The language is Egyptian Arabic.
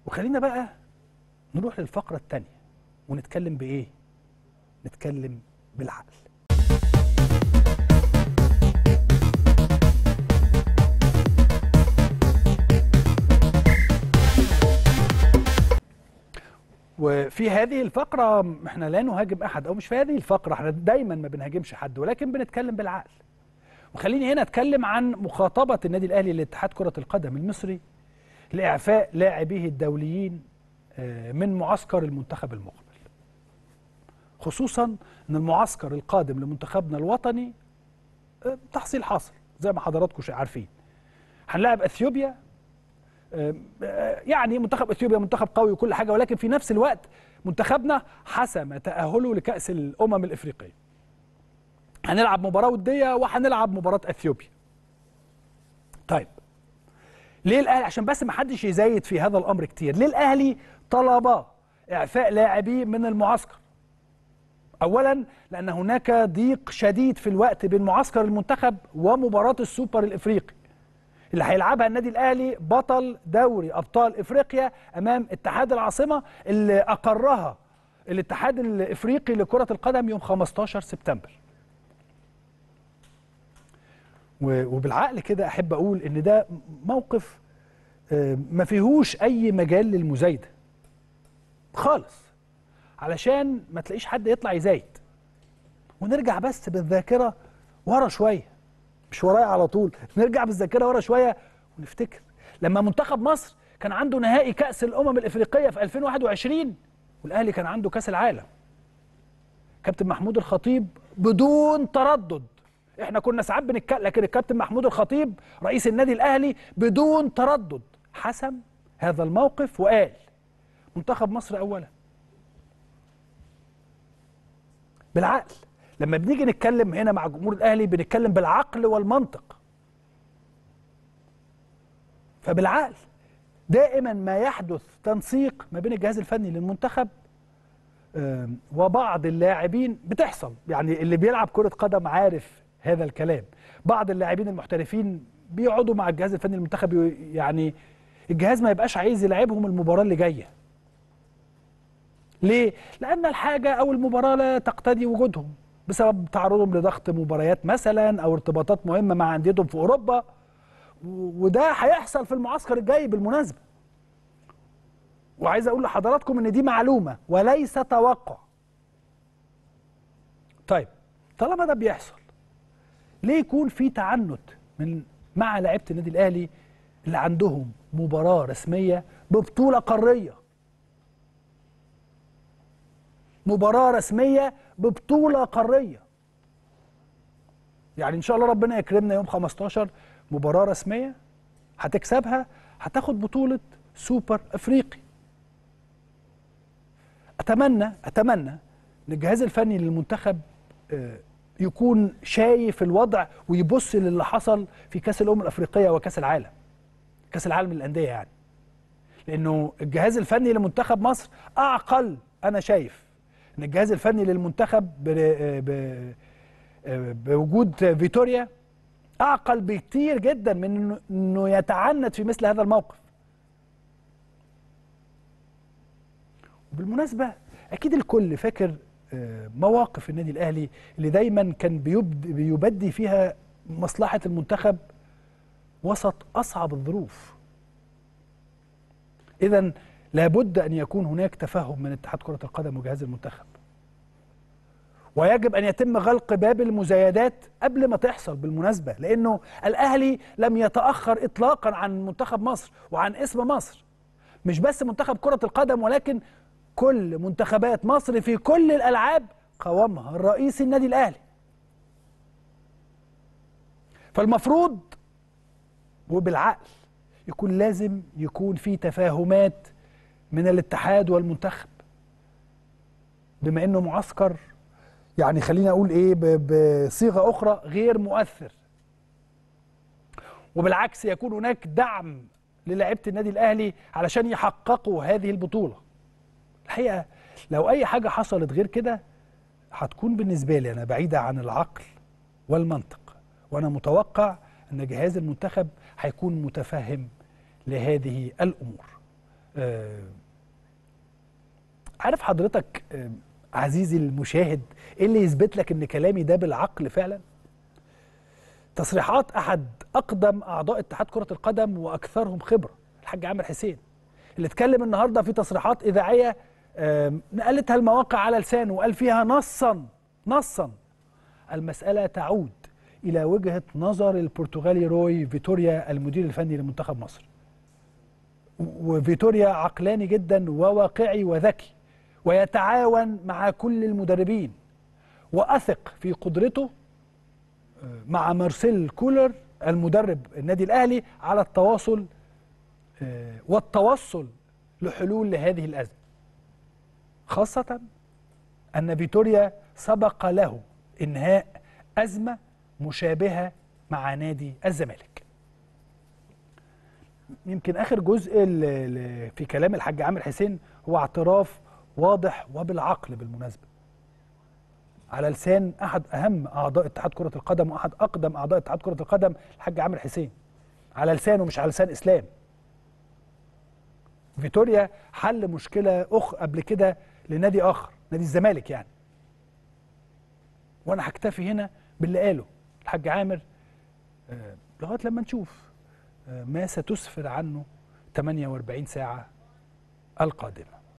وخلينا بقى نروح للفقرة الثانية ونتكلم بإيه؟ نتكلم بالعقل وفي هذه الفقرة احنا لا نهاجم أحد أو مش في هذه الفقرة احنا دايما ما بنهاجمش حد ولكن بنتكلم بالعقل وخليني هنا أتكلم عن مخاطبة النادي الأهلي لاتحاد كرة القدم المصري لإعفاء لاعبيه الدوليين من معسكر المنتخب المقبل خصوصا أن المعسكر القادم لمنتخبنا الوطني تحصيل حاصل زي ما حضراتكم عارفين هنلاعب اثيوبيا يعني منتخب اثيوبيا منتخب قوي وكل حاجه ولكن في نفس الوقت منتخبنا حسم تاهله لكاس الامم الافريقيه هنلعب مباراه وديه وهنلعب مباراه اثيوبيا طيب ليه الاهلي عشان بس ما حدش يزايد في هذا الامر كتير ليه الاهلي طلب اعفاء لاعبيه من المعسكر اولا لان هناك ضيق شديد في الوقت بين معسكر المنتخب ومباراه السوبر الافريقي اللي هيلعبها النادي الاهلي بطل دوري ابطال افريقيا امام اتحاد العاصمه اللي اقرها الاتحاد الافريقي لكره القدم يوم 15 سبتمبر وبالعقل كده احب اقول ان ده موقف ما فيهوش اي مجال للمزايده خالص علشان ما تلاقيش حد يطلع يزايد ونرجع بس بالذاكره ورا شويه مش ورايا على طول نرجع بالذاكره ورا شويه ونفتكر لما منتخب مصر كان عنده نهائي كاس الامم الافريقيه في 2021 والاهلي كان عنده كاس العالم كابتن محمود الخطيب بدون تردد احنا كنا ساعات بنتكلم لكن الكابتن محمود الخطيب رئيس النادي الاهلي بدون تردد حسم هذا الموقف وقال منتخب مصر اولا بالعقل لما بنيجي نتكلم هنا مع جمهور الاهلي بنتكلم بالعقل والمنطق فبالعقل دائما ما يحدث تنسيق ما بين الجهاز الفني للمنتخب وبعض اللاعبين بتحصل يعني اللي بيلعب كرة قدم عارف هذا الكلام بعض اللاعبين المحترفين بيقعدوا مع الجهاز الفني للمنتخب يعني الجهاز ما يبقاش عايز يلعبهم المباراة اللي جاية ليه؟ لأن الحاجة أو المباراة لا تقتضي وجودهم بسبب تعرضهم لضغط مباريات مثلا او ارتباطات مهمه مع انديتهم في اوروبا وده هيحصل في المعسكر الجاي بالمناسبه وعايز اقول لحضراتكم ان دي معلومه وليس توقع طيب طالما ده بيحصل ليه يكون في تعنت من مع لعيبه النادي الاهلي اللي عندهم مباراه رسميه ببطوله قاريه مباراة رسمية ببطولة قارية يعني إن شاء الله ربنا يكرمنا يوم 15 مباراة رسمية هتكسبها هتاخد بطولة سوبر أفريقي أتمنى أتمنى إن الجهاز الفني للمنتخب يكون شايف الوضع ويبص للي حصل في كأس الأمم الأفريقية وكأس العالم كأس العالم للأندية يعني لأنه الجهاز الفني لمنتخب مصر أعقل أنا شايف ان الجهاز الفني للمنتخب بوجود فيتوريا اعقل بكتير جدا من انه يتعنت في مثل هذا الموقف وبالمناسبه اكيد الكل فاكر مواقف النادي الاهلي اللي دايما كان بيبدي فيها مصلحه المنتخب وسط اصعب الظروف اذا لابد ان يكون هناك تفهم من اتحاد كره القدم وجهاز المنتخب ويجب ان يتم غلق باب المزايدات قبل ما تحصل بالمناسبه لانه الاهلي لم يتاخر اطلاقا عن منتخب مصر وعن اسم مصر مش بس منتخب كره القدم ولكن كل منتخبات مصر في كل الالعاب قوامها الرئيسي النادي الاهلي فالمفروض وبالعقل يكون لازم يكون في تفاهمات من الاتحاد والمنتخب بما انه معسكر يعني خلينا اقول ايه بصيغه اخرى غير مؤثر وبالعكس يكون هناك دعم للاعيبه النادي الاهلي علشان يحققوا هذه البطوله الحقيقه لو اي حاجه حصلت غير كده هتكون بالنسبه لي انا بعيده عن العقل والمنطق وانا متوقع ان جهاز المنتخب هيكون متفهم لهذه الامور آه، عارف حضرتك آه، عزيزي المشاهد ايه اللي يثبت لك ان كلامي ده بالعقل فعلا تصريحات احد اقدم اعضاء اتحاد كره القدم واكثرهم خبره الحاج عامر حسين اللي اتكلم النهارده في تصريحات اذاعيه آم، نقلتها المواقع على لسانه وقال فيها نصا نصا المساله تعود الى وجهه نظر البرتغالي روي فيتوريا المدير الفني لمنتخب مصر وفيتوريا عقلاني جدا وواقعي وذكي ويتعاون مع كل المدربين واثق في قدرته آه، مع مارسيل كولر المدرب النادي الاهلي على التواصل آه، والتوصل لحلول لهذه الازمه خاصه ان فيتوريا سبق له انهاء ازمه مشابهه مع نادي الزمالك يمكن اخر جزء ل- ل- في كلام الحاج عامر حسين هو اعتراف واضح وبالعقل بالمناسبه على لسان احد اهم اعضاء اتحاد كره القدم واحد اقدم اعضاء اتحاد كره القدم الحاج عامر حسين على لسانه مش على لسان اسلام فيتوريا حل مشكله اخ قبل كده لنادي اخر نادي الزمالك يعني وانا هكتفي هنا باللي قاله الحاج عامر آه، لغايه لما نشوف آه، ما ستسفر عنه 48 ساعه القادمه